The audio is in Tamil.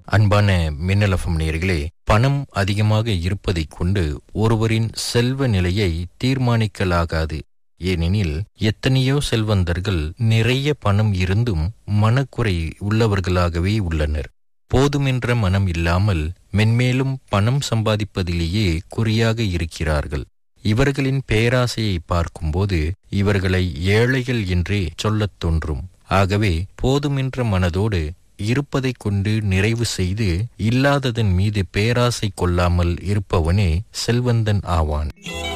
அன்பான மின்னலஃபம் நேர்களே பணம் அதிகமாக இருப்பதைக் கொண்டு ஒருவரின் செல்வ நிலையை தீர்மானிக்கலாகாது ஏனெனில் எத்தனையோ செல்வந்தர்கள் நிறைய பணம் இருந்தும் மனக்குறை உள்ளவர்களாகவே உள்ளனர் போதுமென்ற மனம் இல்லாமல் மென்மேலும் பணம் சம்பாதிப்பதிலேயே குறியாக இருக்கிறார்கள் இவர்களின் பேராசையை பார்க்கும்போது இவர்களை ஏழைகள் என்றே சொல்லத் தோன்றும் ஆகவே போதுமென்ற மனதோடு இருப்பதைக் கொண்டு நிறைவு செய்து இல்லாததன் மீது பேராசை கொள்ளாமல் இருப்பவனே செல்வந்தன் ஆவான்